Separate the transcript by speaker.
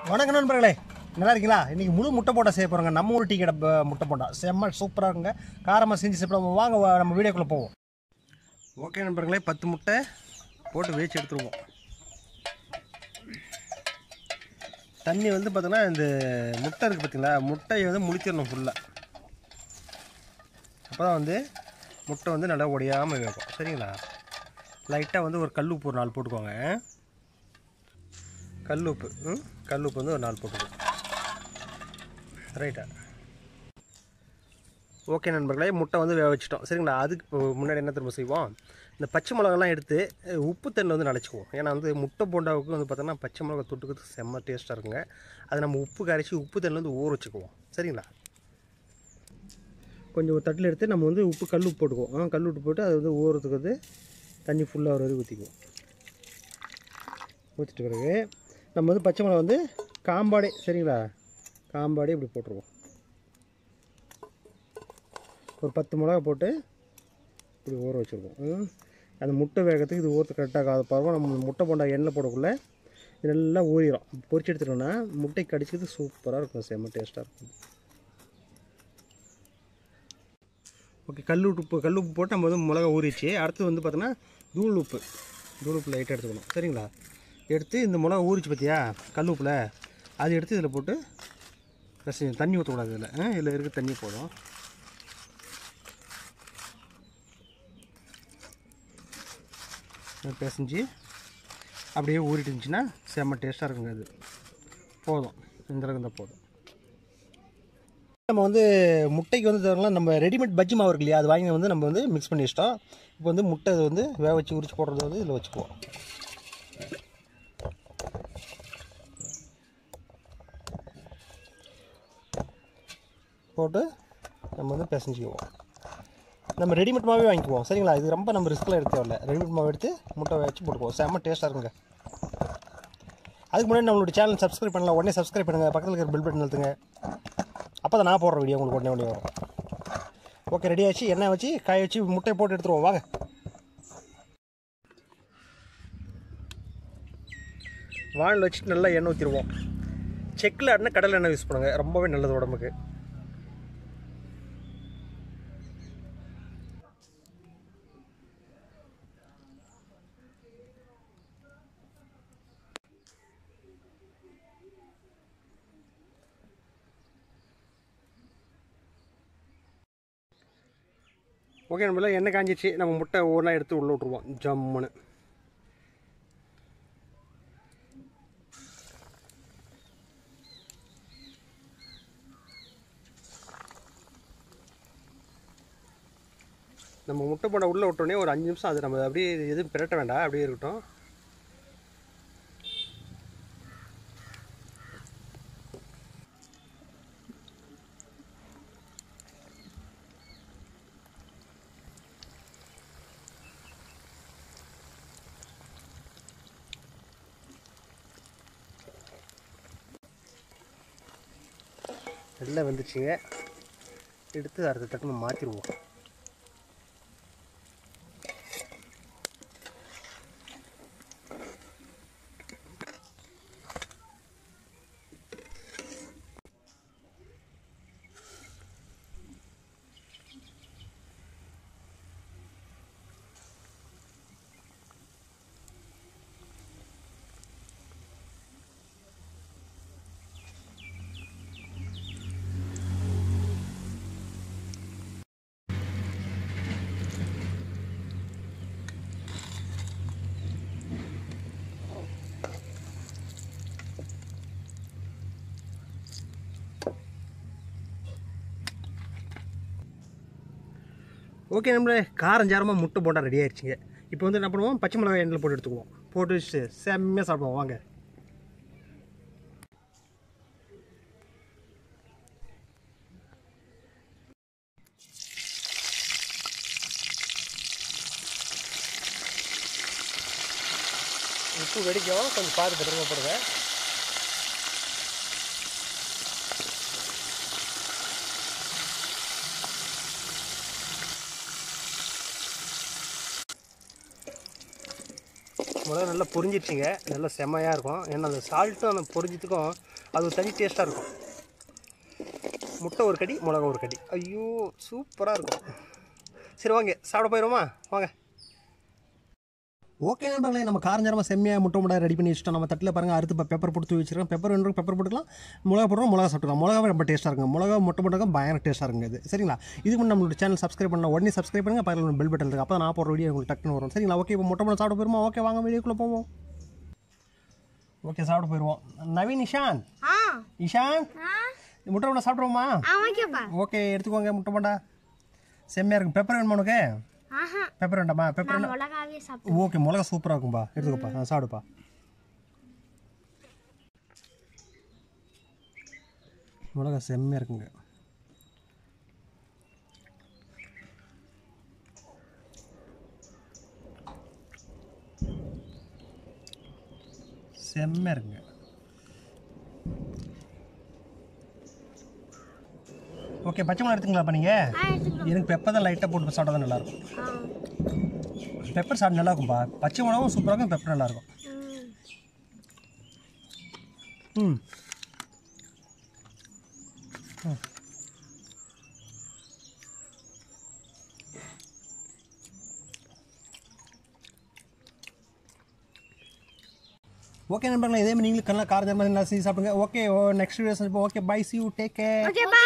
Speaker 1: வணக்கம் நண்பர்களே நல்லா இருக்கீங்களா இன்றைக்கி முழு முட்டை போண்டா செய்ய போகிறோங்க நம்ம ஊர் டீ கடை ப- முட்டை போண்டா செம்ம சூப்பராக இருக்குங்க காரமாக செஞ்சு சாப்பிடுவோம் வாங்க வா- நம்ம வீடியோக்குள்ளே போவோம் ஓகே நண்பர்களே பத்து முட்டை போட்டு வேச்சு எடுத்துருவோம் தண்ணி வந்து பார்த்தீங்கன்னா இந்த முட்டை இருக்குது பார்த்தீங்களா முட்டையை வந்து முழிச்சிடணும் ஃபுல்லாக அப்போ தான் வந்து முட்டை வந்து நல்லா உடையாமல் வேகும் சரிங்களா லைட்டாக வந்து ஒரு கல் உப்பு ஒரு நாலு போட்டுக்கோங்க கல் உப்பு ம் கல் உப்பு வந்து ஒரு நாலு போட்டுக்கோங்க ரைட்டா ஓகே நண்பர்களே முட்டை வந்து வேக வச்சிட்டோம் சரிங்களா அதுக்கு இப்போ முன்னாடி என்ன திரும்ப செய்வோம் இந்த பச்சை மிளகாலாம் எடுத்து அஹ், உப்பு தண்ணில் வந்து நனைச்சிக்குவோம் ஏன்னா வந்து முட்டை போண்டாவுக்கு வந்து பார்த்தோன்னா பச்சை மிளகா தொட்டுக்கிறதுக்கு செம்ம டேஸ்ட்டாக இருக்குங்க அது நம்ம உப்பு கரைச்சி உப்பு தண்ணியில் வந்து ஊற வச்சுக்குவோம் சரிங்களா கொஞ்சம் ஒரு தட்டில் எடுத்து நம்ம வந்து உப்பு கல் உப்பு போட்டுக்குவோம் ஆ, கல் உப்பு போட்டு அது வந்து ஊறுறதுக்கு வந்து தண்ணி ஃபுல்லாக வர வரைக்கும் ஊற்றிக்குவோம் ஊற்றிட்ட பிறகு நம்ம வந்து பச்சை மிளகா வந்து காம்பாடே சரிங்களா காம்பாடே இப்படி போட்டுருவோம் ஒரு பத்து மிளகா போட்டு இப்படி ஊற வச்சுருக்கோம் ம். அந்த முட்டை வேகத்துக்கு இது ஊற்ற கரெக்டாக ஆகாத பாருங்க நம்ம முட்டை போண்டா எண்ணெய் போடக்குள்ள இது நல்லா ஊறிடும் பொரிச்சு எடுத்துட்டோம்னா முட்டை கடிச்சது சூப்பராக இருக்கும் செம்ம டேஸ்ட்டாக இருக்கும் ஓகே கல் உப்பு கல் உப்பு போட்டு நம்ம வந்து மிளகா ஊறிச்சு அடுத்து வந்து பார்த்தோன்னா தூள் உப்பு தூள் உப்பு லைட்டாக எடுத்துக்கணும் சரிங்களா எடுத்து இந்த மிளகா ஊறிச்சு பார்த்தியா கல் உப்பில் அது எடுத்து இதில் போட்டு ரசி தண்ணி ஊற்றக்கூடாது இதில் இதில் இருக்க தண்ணி போதும் இதை பிசைஞ்சு அப்படியே ஊறிட்டு இருந்துச்சுன்னா செம்ம டேஸ்ட்டாக இருக்குங்க அது போதும் இந்த அளவுக்கு இருந்தால் போதும் நம்ம வந்து முட்டைக்கு வந்து தரலாம் நம்ம ரெடிமேட் பஜ்ஜி மாவு இருக்கு இல்லையா அது வாங்கி வந்து நம்ம வந்து மிக்ஸ் பண்ணி வச்சிட்டோம் இப்போ வந்து முட்டை இது வந்து வேக வச்சு உரிச்சு போடுறது வந்து இதில் வச்சுக்குவோம் போட்டு நம்ம வந்து பிசைஞ்சிக்குவோம் நம்ம ரெடிமேட் மாவே வாங்கிக்குவோம் சரிங்களா இது ரொம்ப நம்ம ரிஸ்க்கில் எடுக்க தேவையில்ல ரெடிமேட் மாவு எடுத்து முட்டை வச்சு போட்டுக்குவோம் செம்ம டேஸ்ட்டாக இருக்குங்க அதுக்கு முன்னாடி நம்மளோட சேனல் சப்ஸ்கிரைப் பண்ணலாம் உடனே சப்ஸ்கிரைப் பண்ணுங்கள் பக்கத்தில் இருக்கிற பெல் பட்டன் அழுத்துங்க அப்போ தான் நான் போடுற வீடியோ உங்களுக்கு உடனே உடனே வரும் ஓகே ரெடி ஆச்சு எண்ணெய் வச்சு காய வச்சு முட்டையை போட்டு எடுத்துருவோம் வாங்க வானில் வச்சுட்டு நல்லா எண்ணெய் ஊற்றிடுவோம் செக்கில் ஆடினா கடலை எண்ணெய் யூஸ் பண்ணுங்கள் ரொம்பவே நல்லது உடம்புக்கு ஓகே நம்மள எண்ணெய் காஞ்சிச்சு நம்ம முட்டை ஒவ்வொன்றா எடுத்து உள்ளே விட்ருவோம் ஜம்முன்னு நம்ம முட்டை போட உள்ளே விட்டோடனே ஒரு அஞ்சு நிமிஷம் அது நம்ம அப்படியே எதுவும் பிரட்ட வேண்டாம் அப்படியே இருக்கட்டும் நல்லா வந்துச்சுங்க எடுத்து அடுத்த தட்டு நம்ம மாற்றிடுவோம் ஓகே நம்மளே காரஞ்சாரமாக முட்டை போட்டால் ரெடி ஆயிடுச்சுங்க இப்போ வந்து என்ன பண்ணுவோம் பச்சை மிளகாய் எண்ணெயில் போட்டு எடுத்துக்குவோம் போட்டு வச்சுட்டு செம்மையாக சாப்பிடுவோம் வாங்க உப்பு வெடிக்கும் கொஞ்சம் பார்த்து பத்திரமா போடுங்க மிளகா நல்லா பொரிஞ்சிடுச்சிங்க நல்லா செம்மையாக இருக்கும் ஏன்னா அந்த சால்ட்டும் அந்த பொரிஞ்சதுக்கும் அது ஒரு தனி டேஸ்ட்டாக இருக்கும் முட்டை ஒரு கடி மிளகா ஒரு கடி ஐயோ சூப்பராக இருக்கும் சரி வாங்க சாப்பிட போயிடுவோமா வாங்க ஓகே நண்பர்களே நம்ம காரஞ்சாரமாக செம்மையாக முட்டை முட்டை ரெடி பண்ணி வச்சுட்டோம் நம்ம தட்டில் பாருங்கள் அறுத்து பெப்பர் போட்டு தூவி வச்சிருக்கோம் பெப்பர் வேணும் பெப்பர் போட்டுக்கலாம் மிளகா போடுறோம் மிளகா சாப்பிட்டுக்கலாம் மிளகாவே ரொம்ப டேஸ்ட்டாக இருக்கும் மிளகா முட்டை முட்டை பயங்கர டேஸ்ட்டாக இருக்கும் இது சரிங்களா இதுக்கு முன்னாடி நம்மளோட சேனல் சப்ஸ்கிரைப் பண்ண உடனே சப்ஸ்கிரைப் பண்ணுங்க பக்கத்தில் பெல் பட்டன் இருக்குது அப்போ நான் போடுற வீடியோ உங்களுக்கு டக்குன்னு வரும் சரிங்களா ஓகே இப்போ முட்டை முட்டை சாப்பிட போயிருமா ஓகே வாங்க வீடியோக்குள்ளே போவோம் ஓகே சாப்பிட போயிடுவோம் நவீன் இஷான்
Speaker 2: ஆ
Speaker 1: இஷான்
Speaker 2: ஆ
Speaker 1: முட்டை முட்டை சாப்பிடுவோமா
Speaker 2: ஆ ஓகேப்பா
Speaker 1: ஓகே எடுத்துக்கோங்க முட்டை முட்டை செம்மையாக இருக்கும் பெப்பர் வேணுமா உனக்கு
Speaker 2: ஆஹா
Speaker 1: பெப்பர் வேண்டாமா பெப்பர்
Speaker 2: நான் மிளகாவே சாப்பிட்டேன்
Speaker 1: ஓகே மிளகா சூப்பராக இருக்கும்பா எடுத்துக்கப்பா ஆ சாப்பிடுப்பா மிளகா செம்மையாக இருக்குங்க செம்மையாக இருக்குங்க ஓகே பச்சை மிளகா எடுத்துங்களாப்பா நீங்கள்
Speaker 2: ஆ எடுத்துக்கலாம்
Speaker 1: எனக்கு பெப்பர் தான் லைட்டாக போட்டு சாப்பிட்டா தான் நல்லாயிருக்கும்
Speaker 2: ஆ
Speaker 1: பெப்பர் சாப்பிட்டு நல்லா இருக்கும்பா பச்சை மிளகாவும் சூப்பராக இருக்கும் பெப்பர் நல்லா இருக்கும்
Speaker 2: ம்
Speaker 1: ம் ஓகே நண்பர்களே இதே மாதிரி நீங்களும் கண்ணா காரஜாமல் நல்லா செஞ்சு சாப்பிடுங்க okay oh next video okay bye see you take care
Speaker 2: okay